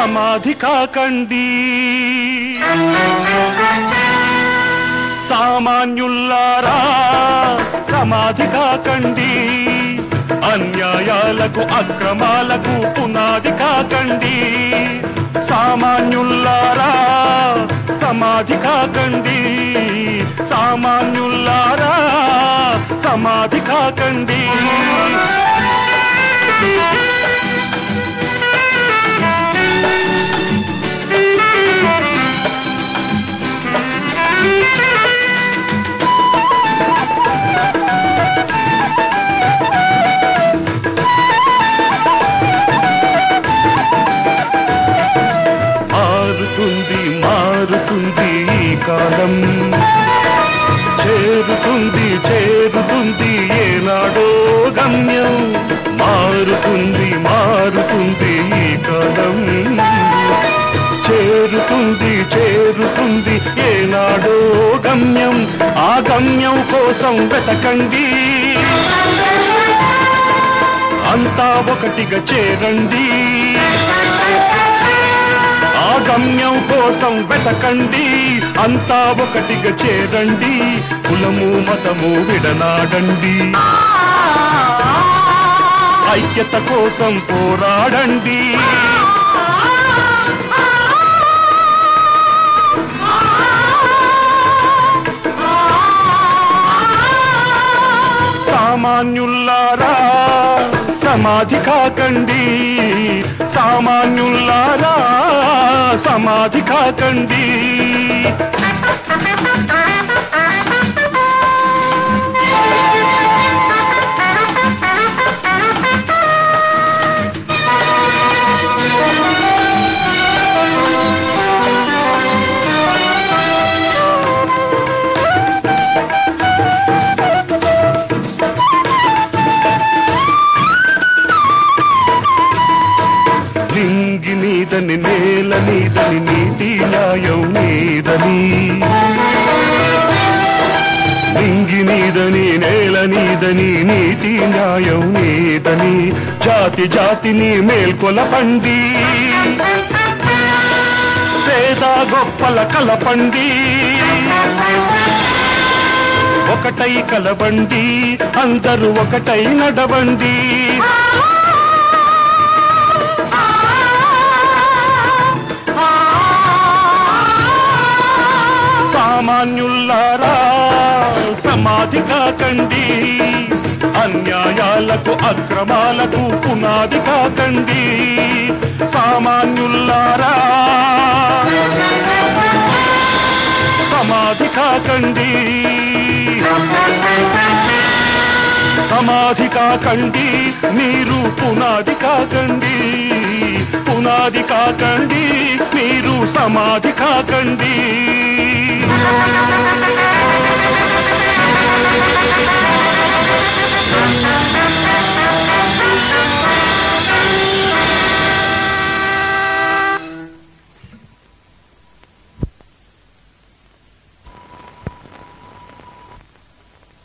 సమాధి కాకండి సామాన్యుల్లారా సమాధి కాకండి అన్యాయాలకు అక్రమాలకు పునాది కాకండి సామాన్యుల్లారా సమాధి కాకండి సామాన్యుల్లారా సమాధి కాకండి మారుతుంది మారుతుంది ఈ కాలం చేరుతుంది చేరుతుంది ఏనాడో గమ్యం మారుతుంది మారుతుంది ఈ కాలం చేరుతుంది చేరుతుంది ఏనాడో గమ్యం ఆ గమ్యం కోసం వెతకండి అంతా ఒకటిగా చేరండి ఆ గమ్యం కోసం వెతకండి అంతా ఒకటిగా చేరండి కులము మతము విడనాడండి ఐక్యత కోసం పోరాడండి సామాన్యుల్లారా సమాధి కాకండి సామాన్యుల్లారా సమాధి కాకండి నింగి నీదని నేల నీదని నీతి న్యాయం నీదని నింగి నీదని నేల నీదని నీతి న్యాయం నీదని జాతి జాతిని మేల్కొలపండి పేద గొప్పల కలపండి ఒకటై కలబండి అందరూ ఒకటై నడవండి సామాన్యుల్లారా సమాధి కాకండి అన్యాయాలకు అక్రమాలకు పునాది కాకండి సామాన్యుల్లారా సమాధి కాకండి సమాధి కాకండి మీరు పునాది కాకండి పునాది కాకండి మీరు సమాధి కాకండి Thank you.